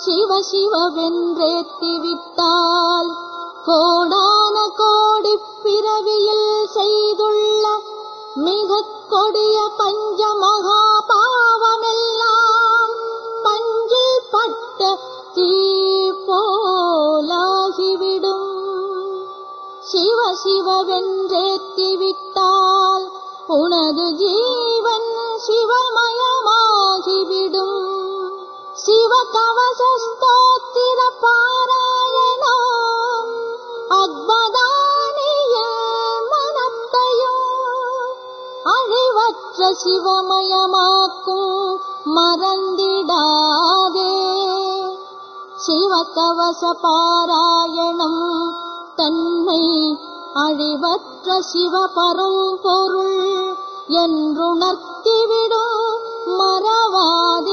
சிவ சிவவென்றேத்தி விட்டால் கோடான கோடி பிறவியில் செய்துள்ள மிக கொடிய பஞ்ச மகா பாவமெல்லாம் பஞ்சில் பட்ட தீ போலாகிவிடும் சிவ சிவவென்றேத்தி விட்டால் உனது ஜீவன் சிவமயமாகிவிடும் சிவ கவச ஸ்தோத்திர பாராயணம் அக்பதானிய மனத்தையும் அழிவற்ற சிவமயமாக்கும் மறந்திடாதே சிவகவச பாராயணம் தன்னை அழிவற்ற சிவபரம் பொருள் என்றுணர்த்திவிடும் மறவாதே